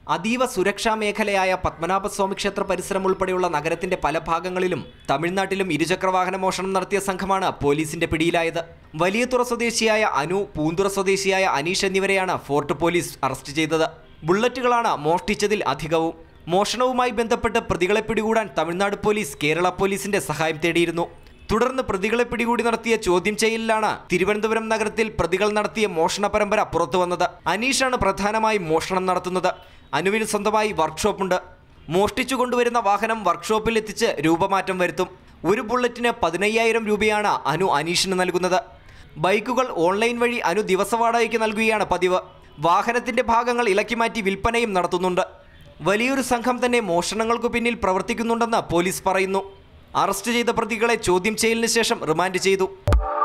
അതീവ സുരക്ഷാ മേഖലയായ പത്മനാഭസ്വാമി ക്ഷേത്ര പരിസരം ഉൾപ്പെടെയുള്ള നഗരത്തിന്റെ പല ഭാഗങ്ങളിലും തമിഴ്നാട്ടിലും ഇരുചക്രവാഹന മോഷണം നടത്തിയ സംഘമാണ് പോലീസിന്റെ പിടിയിലായത് വലിയതുറ സ്വദേശിയായ അനു പൂന്തുറ സ്വദേശിയായ അനീഷ് എന്നിവരെയാണ് ഫോർട്ട് പോലീസ് അറസ്റ്റ് ചെയ്തത് ബുള്ളറ്റുകളാണ് മോഷ്ടിച്ചതിൽ അധികവും മോഷണവുമായി ബന്ധപ്പെട്ട് പ്രതികളെ പിടികൂടാൻ തമിഴ്നാട് പോലീസ് കേരള പോലീസിന്റെ സഹായം തേടിയിരുന്നു തുടർന്ന് പ്രതികളെ പിടികൂടി നടത്തിയ ചോദ്യം ചെയ്യലിലാണ് തിരുവനന്തപുരം നഗരത്തിൽ പ്രതികൾ നടത്തിയ മോഷണ പരമ്പര പുറത്തുവന്നത് അനീഷാണ് പ്രധാനമായും മോഷണം നടത്തുന്നത് അനുവിന് സ്വന്തമായി വർക്ക്ഷോപ്പുണ്ട് മോഷ്ടിച്ചു കൊണ്ടുവരുന്ന വാഹനം വർക്ക്ഷോപ്പിൽ എത്തിച്ച് രൂപമാറ്റം വരുത്തും ഒരു ബുള്ളറ്റിന് പതിനയ്യായിരം രൂപയാണ് അനു അനീഷിന് നൽകുന്നത് ബൈക്കുകൾ ഓൺലൈൻ വഴി അനു ദിവസവാടകയ്ക്ക് നൽകുകയാണ് പതിവ് വാഹനത്തിന്റെ ഭാഗങ്ങൾ ഇളക്കിമാറ്റി വിൽപ്പനയും നടത്തുന്നുണ്ട് വലിയൊരു സംഘം തന്നെ മോഷണങ്ങൾക്കു പിന്നിൽ പ്രവർത്തിക്കുന്നുണ്ടെന്ന് പോലീസ് പറയുന്നു അറസ്റ്റ് ചെയ്ത പ്രതികളെ ചോദ്യം ചെയ്യലിന് ശേഷം റിമാൻഡ് ചെയ്തു